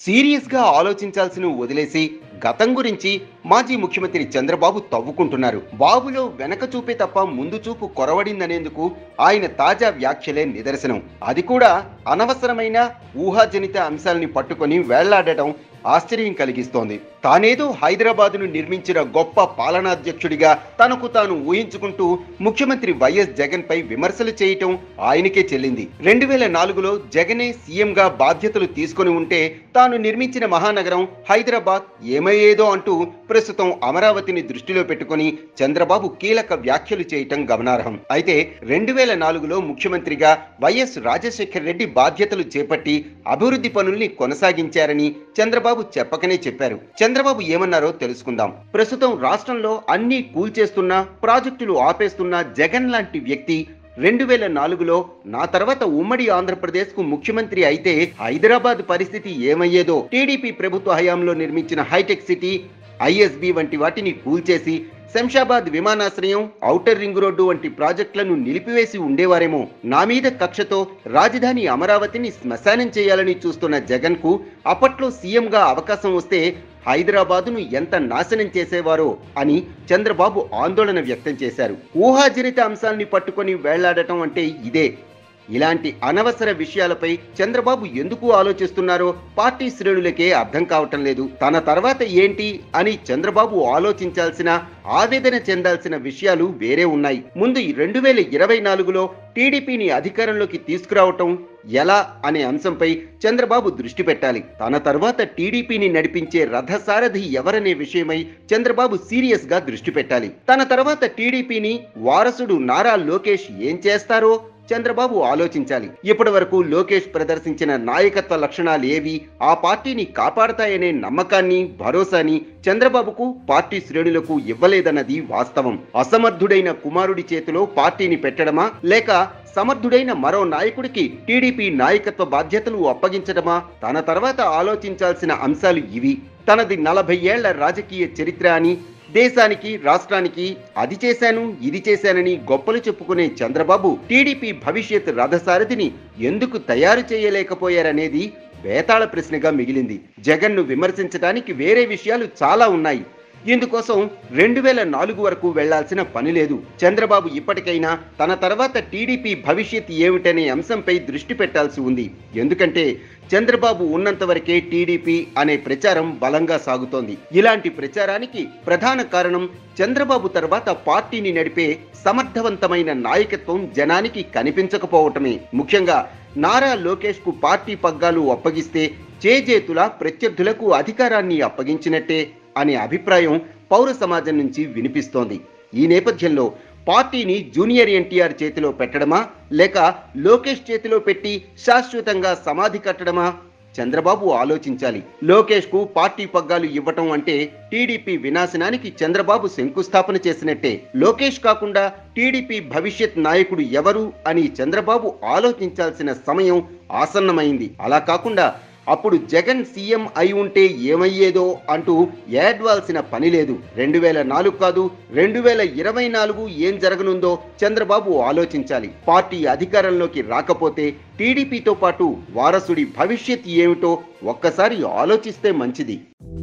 serious గా ఆలోచించాల్సిన వదిలేసి గతం గురించి మాజీ ముఖ్యమంత్రి చంద్రబాబు తవ్వుకుంటున్నారు బాబులో వెనక చూపే తప్ప ముందు చూపు కొరవడిందనేందుకు ఆయన తాజా వ్యాఖ్యలే నిదర్శనం అది కూడా అనవసరమైన ఊహాజనిత అంశాలని పట్టుకొని వేళ్లాడటం ఆశ్చర్యం కలిగిస్తోంది తానేదో హైదరాబాదును నిర్మించిన గొప్ప పాలనాధ్యక్షుడిగా తనకు తాను ఊహించుకుంటూ ముఖ్యమంత్రి వైఎస్ జగన్ పై విమర్శలు చేయటం ఆయనకే చెల్లింది రెండు వేల నాలుగులో జగనే సీఎంగా బాధ్యతలు తీసుకొని ఉంటే తాను నిర్మించిన మహానగరం హైదరాబాద్ ఏమయ్యేదో అంటూ ప్రస్తుతం అమరావతిని దృష్టిలో పెట్టుకొని చంద్రబాబు కీలక వ్యాఖ్యలు చేయటం గమనార్హం అయితే రెండు వేల నాలుగులో ముఖ్యమంత్రిగా వైఎస్ రాజశేఖర రెడ్డి బాధ్యతలు చేపట్టి అభివృద్ధి పనుల్ని కొనసాగించారని చంద్రబాబు చెప్పకనే చెప్పారు చంద్రబాబు ఏమన్నారో తెలుసుకుందాం ప్రస్తుతం రాష్ట్రంలో అన్ని కూల్చేస్తున్నా ప్రాజెక్టులు ఆపేస్తున్న జగన్ లాంటి వ్యక్తి రెండు వేల నాలుగులో నా తర్వాత ఉమ్మడి ఆంధ్రప్రదేశ్ కు ముఖ్యమంత్రి అయితే హైదరాబాద్ పరిస్థితి ఏమయ్యేదో టీడీపీ ప్రభుత్వ హయాంలో నిర్మించిన హైటెక్ సిటీ ఐఎస్బి వంటి వాటిని కూల్చేసి శంషాబాద్ విమానాశ్రయం ఔటర్ రింగ్ రోడ్డు వంటి ప్రాజెక్టులను నిలిపివేసి ఉండేవారేమో నా మీద కక్షతో రాజధాని అమరావతిని శ్మశానం చేయాలని చూస్తున్న జగన్ కు అప్పట్లో సీఎంగా అవకాశం వస్తే హైదరాబాదును ఎంత నాశనం చేసేవారో అని చంద్రబాబు ఆందోళన వ్యక్తం చేశారు ఊహాజనిత అంశాల్ని పట్టుకొని వేళ్లాడటం అంటే ఇదే ఇలాంటి అనవసర విషయాలపై చంద్రబాబు ఎందుకు ఆలోచిస్తున్నారో పార్టీ శ్రేణులకే అర్థం కావటం లేదు తన తర్వాత ఏంటి అని చంద్రబాబు ఆలోచించాల్సిన ఆవేదన చెందాల్సిన విషయాలు వేరే ఉన్నాయి ముందు రెండు వేల ఇరవై నాలుగులో టీడీపీని అధికారంలోకి తీసుకురావటం ఎలా అనే అంశంపై చంద్రబాబు దృష్టి పెట్టాలి తన తర్వాత టీడీపీని నడిపించే రథసారథి ఎవరనే విషయమై చంద్రబాబు సీరియస్ గా దృష్టి పెట్టాలి తన తర్వాత టీడీపీని వారసుడు నారా లోకేష్ ఏం చేస్తారో చంద్రబాబు ఆలోచించాలి ఇప్పటి వరకు లోకేష్ ప్రదర్శించిన నాయకత్వ లక్షణాలు ఏవి ఆ పార్టీని కాపాడతాయనే నమ్మకాన్ని భరోసాని చంద్రబాబుకు పార్టీ శ్రేణులకు ఇవ్వలేదన్నది వాస్తవం అసమర్థుడైన కుమారుడి చేతిలో పార్టీని పెట్టడమా లేక సమర్థుడైన మరో నాయకుడికి టీడీపీ నాయకత్వ బాధ్యతలు అప్పగించడమా తన తర్వాత ఆలోచించాల్సిన అంశాలు ఇవి తనది నలభై ఏళ్ల రాజకీయ చరిత్ర అని దేశానికి రాష్ట్రానికి అది చేశాను ఇది చేశానని గొప్పలు చెప్పుకునే చంద్రబాబు టీడీపీ భవిష్యత్ రథసారథిని ఎందుకు తయారు చేయలేకపోయారనేది వేతాళ ప్రశ్నగా మిగిలింది జగన్ను విమర్శించడానికి వేరే విషయాలు చాలా ఉన్నాయి ఇందుకోసం రెండు వేల నాలుగు వరకు వెళ్లాల్సిన పని లేదు చంద్రబాబు ఇప్పటికైనా తన తర్వాత టీడీపీ భవిష్యత్ ఏమిటనే అంశంపై దృష్టి పెట్టాల్సి ఉంది ఎందుకంటే చంద్రబాబు ఉన్నంత వరకే టీడీపీ అనే ప్రచారం బలంగా సాగుతోంది ఇలాంటి ప్రచారానికి ప్రధాన కారణం చంద్రబాబు తర్వాత పార్టీని నడిపే సమర్థవంతమైన నాయకత్వం జనానికి కనిపించకపోవటమే ముఖ్యంగా నారా లోకేష్ కు పార్టీ పగ్గాలు అప్పగిస్తే చేజేతుల ప్రత్యర్థులకు అధికారాన్ని అప్పగించినట్టే అనే అభిప్రాయం పౌర సమాజం నుంచి వినిపిస్తోంది ఈ నేపథ్యంలో పార్టీని జూనియర్ ఎన్టీఆర్ చేతిలో పెట్టడమా లేక లోకేష్ చేతిలో పెట్టి శాశ్వతంగా సమాధి కట్టడమా చంద్రబాబు ఆలోచించాలి లోకేష్ కు పార్టీ పగ్గాలు ఇవ్వటం అంటే టీడీపీ వినాశనానికి చంద్రబాబు శంకుస్థాపన చేసినట్టే లోకేష్ కాకుండా టీడీపీ భవిష్యత్ నాయకుడు ఎవరు అని చంద్రబాబు ఆలోచించాల్సిన సమయం ఆసన్నమైంది అలా కాకుండా అప్పుడు జగన్ సీఎం అయి ఉంటే ఏమయ్యేదో అంటూ ఏడ్వాల్సిన పని లేదు రెండు వేల నాలుగు కాదు రెండు వేల ఇరవై నాలుగు ఏం జరగనుందో చంద్రబాబు ఆలోచించాలి పార్టీ అధికారంలోకి రాకపోతే టీడీపీతో పాటు వారసుడి భవిష్యత్ ఏమిటో ఒక్కసారి ఆలోచిస్తే మంచిది